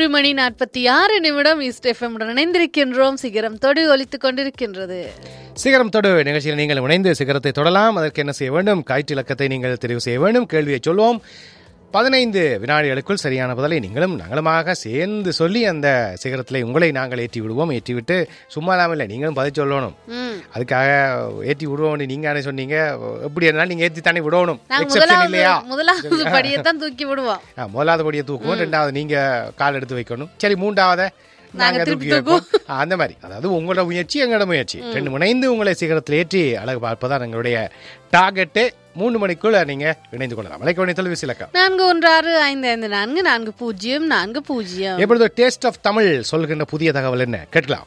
ஒரு மணி நாற்பத்தி ஆறு நிமிடம் ஈஸ்ட் எஃப்எம் இணைந்திருக்கின்றோம் சிகரம் தொடு ஒலித்துக் கொண்டிருக்கின்றது சிகரம் தொடு நிகழ்ச்சியில் நீங்கள் இணைந்து சிகரத்தை தொடலாம் அதற்கு என்ன செய்ய வேண்டும் காய்ச்சி இலக்கத்தை நீங்கள் தெரிவு செய்ய வேண்டும் கேள்வியை சொல்வோம் பதினைந்து வினாடிகளுக்குள் சரியான பதிலை நீங்களும் நங்களுமாக சேர்ந்து சொல்லி அந்த சிகரத்தில் உங்களை நாங்கள் ஏற்றி விடுவோம் ஏற்றி விட்டு சும்மா இல்லாமல் இல்லை நீங்களும் பதில் சொல்லணும் ம். அதுக்காக ஏற்றி விடுவோம் நீங்க தானே சொன்னீங்க எப்படி இருந்தாலும் நீங்க ஏற்றி தானே விடணும் நாங்க எக்ஸெப்ஷன் முதலாவது இல்லையா முதலாவது படியைத்தான் தூக்கி விடுவோம் ஆ, முதலாவது படியை தூக்குவோம் ரெண்டாவது நீங்க கால் எடுத்து வைக்கணும் சரி மூன்றாவது நாங்க திருப்பி தூக்கி வைப்போம் ஆ, அந்த மாதிரி அதாவது உங்களோட முயற்சி எங்களோட முயற்சி ரெண்டு முனைந்து உங்களை சிகரத்தில் ஏற்றி அழகு பார்ப்பதான் எங்களுடைய டார்கெட்டு மூணு மணிக்குள்ள நீங்க இணைந்து கொள்ளலாம் அழைக்க வேண்டிய தொலைபேசி இலக்கம் நான்கு ஒன்று ஆறு ஐந்து ஐந்து நான்கு நான்கு பூஜ்ஜியம் நான்கு பூஜ்ஜியம் எப்பொழுது டேஸ்ட் ஆஃப் தமிழ் சொல்கின்ற புதிய தகவல் என்ன கேட்கலாம்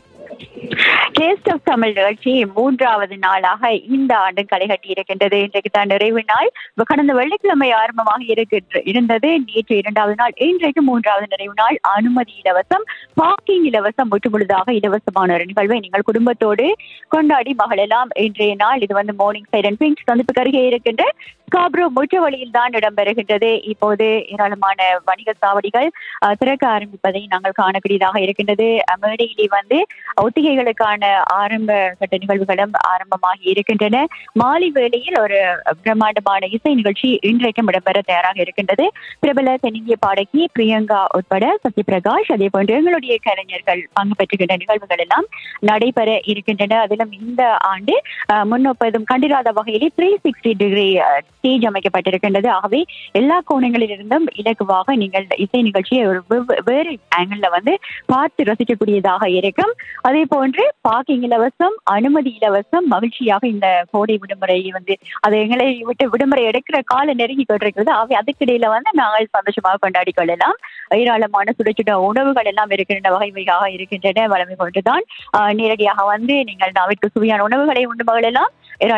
டேஸ்ட் ஆஃப் தமிழ் நிகழ்ச்சி மூன்றாவது நாளாக இந்த ஆண்டு களை கட்டி இருக்கின்றது இன்றைக்கு தான் நிறைவு நாள் கடந்த வெள்ளிக்கிழமை ஆரம்பமாக இருக்கின்ற இருந்தது நேற்று இரண்டாவது நாள் இன்றைக்கு மூன்றாவது நிறைவு நாள் அனுமதி இலவசம் பார்க்கிங் இலவசம் முற்றுமுழுதாக இலவசமான ஒரு நிகழ்வை நீங்கள் குடும்பத்தோடு கொண்டாடி மகளெல்லாம் இன்றைய நாள் இது வந்து மார்னிங் சைரன் பிங்க் சந்திப்புக்கு அருகே இருக்கின்ற ஸ்காப்ரோ முற்று வழியில் தான் இடம்பெறுகின்றது இப்போது ஏராளமான வணிக சாவடிகள் அஹ், திறக்க ஆரம்பிப்பதை நாங்கள் காணக்கூடியதாக இருக்கின்றது அஹ், மேடையிலே வந்து ஒத்திகைகளுக்கான ஆரம்ப கட்ட நிகழ்வுகளும் ஆரம்பமாகி இருக்கின்றன மாலை வேளையில் ஒரு பிரம்மாண்டமான இசை நிகழ்ச்சி இன்றைக்கும் இடம்பெற தயாராக இருக்கின்றது பிரபல தென்னிந்திய பாடகி பிரியங்கா உட்பட சத்யபிரகாஷ் அதே போன்று எங்களுடைய கலைஞர்கள் பங்கு பெற்றுகின்ற நிகழ்வுகள் எல்லாம் நடைபெற இருக்கின்றன அதிலும் இந்த ஆண்டு அஹ், முன்னொப்பதும் கண்டிராத வகையிலே த்ரீ சிக்ஸ்டி டிகிரி ஸ்டேஜ் அமைக்கப்பட்டிருக்கின்றது ஆகவே எல்லா கோணங்களில் இருந்தும் இலகுவாக நீங்கள் இசை நிகழ்ச்சியை ஒரு வெவ்- வேறு ஆங்கிள் வந்து பார்த்து ரசிக்கக்கூடியதாக இருக்கும் அதே போன்று பார்க்கிங் இலவசம் அனுமதி இலவசம் மகிழ்ச்சியாக இந்த கோடை விடுமுறையை வந்து அது எங்களை விட்டு விடுமுறை எடுக்கிற கால நெருங்கி கொண்டிருக்கிறது ஆகவே அதுக்கிடையில வந்து நாங்கள் சந்தோஷமாக கொண்டாடி கொள்ளலாம் ஏராளமான சுட சுட உணவுகள் எல்லாம் இருக்கின்ற வகை வகையாக இருக்கின்றன வளமை கொண்டுதான் ஆஹ் நேரடியாக வந்து நீங்கள் நாவிற்கு சுவையான உணவுகளை உண்டு மகளெல்லாம்